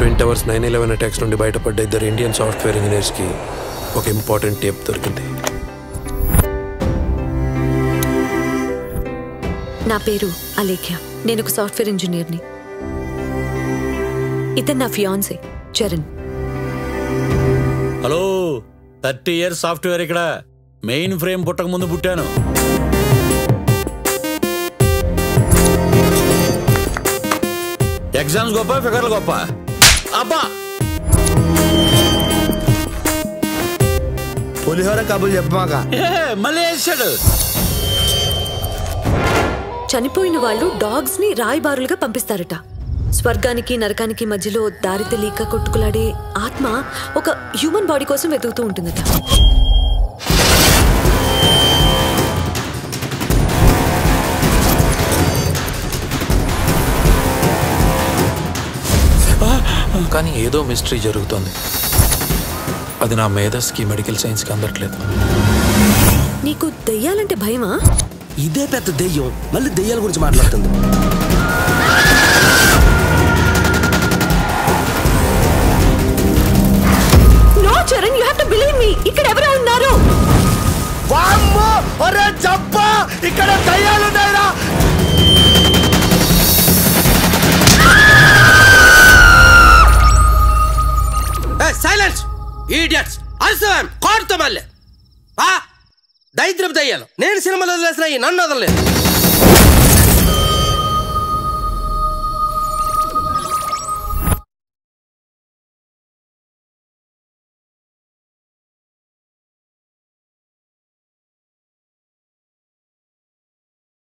twin towers nine eleven attacks నుండి బయటపడ్డ ఇద్దరు ఇండియన్ సాఫ్ట్వేర్ ఇంజనీర్స్కి ఒక ఇంపార్టెంట్ టేప్ దొరికింది నా పేరు అలేఖ్య నేను ఒక సాఫ్ట్వేర్ ఇంజనీర్ని ఇతను నా fiance Charan hello thirty years software ఇక్కడ మెయిన్ ఫ్రేమ్ పుట్టక ముందు పుట్టాను ఎగ్జామ్స్ గొప్ప ఫిగర్లు గొప్ప అబ్బా పులిహోర కబుర్లు చెప్పమాక ఏ, మళ్ళీ వేసాడు చనిపోయిన వాళ్ళు డాగ్స్ ని రాయిబారులుగా పంపిస్తారట స్వర్గానికి నరకానికి మధ్యలో దారి తెలియక కొట్టుకులాడే ఆత్మ ఒక హ్యూమన్ బాడీ కోసం వెతుకుతూ ఉంటుందట కానీ ఏదో మిస్టరీ జరుగుతోంది అది నా మేధస్కి మెడికల్ సైన్స్కి అందట్లేదు నీకు దెయ్యాలంటే భయమా ఇదే పెద్ద దెయ్యం మళ్ళీ దెయ్యాల గురించి మాట్లాడుతుంది no Charan you have to believe me ఇక్కడ ఎవరో ఉన్నారు వామ్మో ఒరే జప్ప ఇక్కడ దయ్యాలు ఉన్నాయిరా సైలెన్స్ ఈడియట్స్ అల్సవం కోరుతా మళ్ళీ ఆ దరిద్రపు దయ్యాలు నేను సినిమాలో వదిలేసిన ఈ నన్ను వదలలేదు